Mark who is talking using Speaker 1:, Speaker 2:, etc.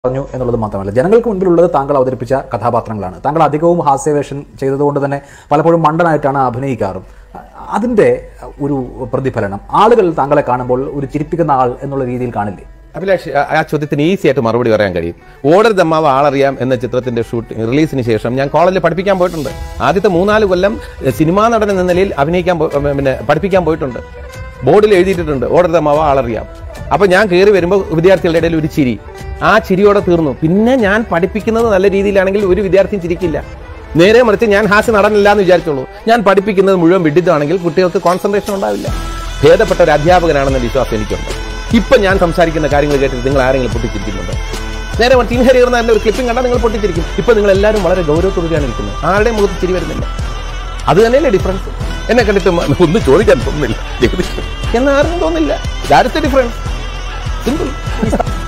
Speaker 1: പറഞ്ഞു എന്നുള്ളത് മാത്രമല്ല ജനങ്ങൾക്ക് മുൻപിലുള്ളത് താങ്കൾ അവതരിപ്പിച്ച കഥാപാത്രങ്ങളാണ് താങ്കൾ അധികവും ഹാസ്യവേഷം ചെയ്തതുകൊണ്ട് തന്നെ പലപ്പോഴും മണ്ടനായിട്ടാണ് അഭിനയിക്കാറും അതിൻ്റെ ഒരു പ്രതിഫലനം ആളുകൾ താങ്കളെ കാണുമ്പോൾ ഒരു ചിരിപ്പിക്കുന്ന ആൾ എന്നുള്ള രീതിയിൽ കാണില്ലേ
Speaker 2: അഭിലാഷ് ആ- ആ ചോദ്യത്തിന് ഈസി ആയിട്ട് മറുപടി പറയാൻ കഴിയും ഓർഡർ ദമ്മാവ് ആളറിയാം എന്ന ചിത്രത്തിന്റെ ഷൂട്ട് റിലീസിന് ശേഷം ഞാൻ കോളേജിൽ പഠിപ്പിക്കാൻ പോയിട്ടുണ്ട് ആദ്യത്തെ മൂന്നാല് കൊല്ലം എഹ്, സിനിമാ നടൻ എന്ന നിലയിൽ അഭിനയിക്കാൻ പോ- ഉം, പിന്നെ പഠിപ്പിക്കാൻ പോയിട്ടുണ്ട് ബോർഡിൽ എഴുതിയിട്ടുണ്ട് ഓർഡർ ദമ്മാവ് ആളറിയാം അപ്പൊ ഞാൻ കയറി വരുമ്പോൾ വിദ്യാർത്ഥികളുടെ ഇടയിൽ ഒരു ചിരി ആ ചിരിയോടെ തീർന്നു പിന്നെ ഞാൻ പഠിപ്പിക്കുന്നത് നല്ല രീതിയിലാണെങ്കിൽ ഒരു വിദ്യാർത്ഥിയും ചിരിക്കില്ല നേരെ മറിച്ച് ഞാൻ ഹാസ്യ നടനില്ല എന്ന് വിചാരിച്ചോളൂ ഞാൻ പഠിപ്പിക്കുന്നത് മുഴുവൻ വിഡിതമാണെങ്കിൽ കുട്ടികൾക്ക് കോൺസെൻട്രേഷൻ ഉണ്ടാവില്ല ഭേദപ്പെട്ട ഒരു അധ്യാപകനാണെന്ന വിശ്വാസം എനിക്കുണ്ട് ഇപ്പൊ ഞാൻ സംസാരിക്കുന്ന കാര്യങ്ങൾ കേട്ടിട്ട് നിങ്ങൾ ആരെങ്കിലും പൊട്ടിച്ചിരിക്കുന്നുണ്ടോ നേരെ മറിച്ച് ഇൻഹരിയർന്ന എന്റെ ഒരു ക്ലിപ്പിംഗ് കണ്ടാൽ നിങ്ങൾ പൊട്ടിച്ചിരിക്കും ഇപ്പൊ നിങ്ങൾ എല്ലാവരും വളരെ ഗൗരവത്തോടെയാണ് ഇരിക്കുന്നത് ആരുടെയും മുഖത്ത് ചിരി വരുന്നില്ല അത് തന്നെയല്ലേ ഡിഫറൻസ് എന്നെ കണ്ടിട്ട് മ- ഒന്നും ചോദിക്കാൻ തോന്നുന്നില്ല എന്നാരും തോന്നില്ല ദാറ്റ്സ് ഡിഫറൻസ് സിമ്പിൾ